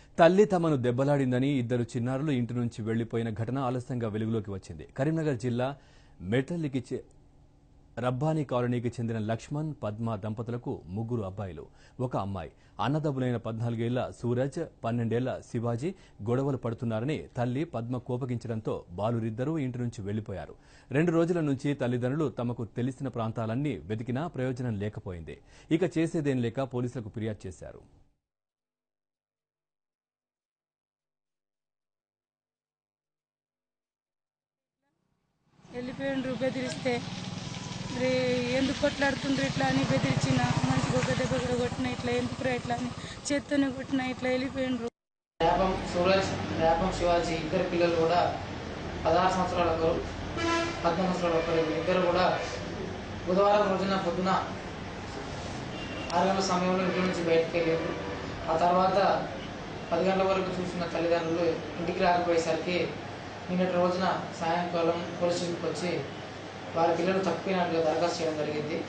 తల్లి తమను దెబ్బలాడిందని ఇద్దరు చిన్నారులు ఇంటి నుంచి వెళ్లిపోయిన ఘటన ఆలస్యంగా వెలుగులోకి వచ్చింది కరీంనగర్ జిల్లా మెటల్లికి చె- రబ్బానీ కాలనీకి చెందిన లక్ష్మణ్ పద్మ దంపతులకు ముగ్గురు అబ్బాయిలు ఒక అమ్మాయి అన్నదమ్ములైన పద్నాలుగేళ్ల సూరజ్ పన్నెండేళ్ల శివాజీ గొడవలు పడుతున్నారని తల్లి పద్మ కోపగించడంతో బాలురిద్దరూ ఇంటి నుంచి వెళ్లిపోయారు రెండు రోజుల నుంచి తల్లిదండ్రులు తమకు తెలిసిన ప్రాంతాలన్నీ వెతికినా ప్రయోజనం లేకపోయింది ఇక చేసేదేం లేక పోలీసులకు ఫిర్యాదు చేశారు వెళ్ళిపోయిండ్రు బెదిరిస్తే మరి ఎందుకు కొట్లాడుతుండ్రు ఇట్లా అని బెదిరించిన మంచిగా ఒక దెబ్బ కూడా కొట్టిన ఇట్లా ఎందుకు రా ఇట్లా అని చేత్తోనే కొట్టిన ఇట్లా వెళ్ళిపోయిండ్రు రేపం సూరజ్ రేపం శివాజీ ఇద్దరు పిల్లలు కూడా పదహారు సంవత్సరాల ఒకరు పద్నాలుగు సంవత్సరాల ఒకరు ఇద్దరు కూడా బుధవారం రోజున పొద్దున ఆరు గంటల సమయంలో ఇంటి నుంచి బయటకు వెళ్ళారు ఆ తర్వాత పది గంటల వరకు చూసిన తల్లిదండ్రులు ఇంటికి రాకపోయేసరికి నిన్నటి రోజున సాయంకాలం పోలీస్ స్టేషన్కి వచ్చి వారి పిల్లలు తప్పినట్లుగా దరఖాస్తు చేయడం జరిగింది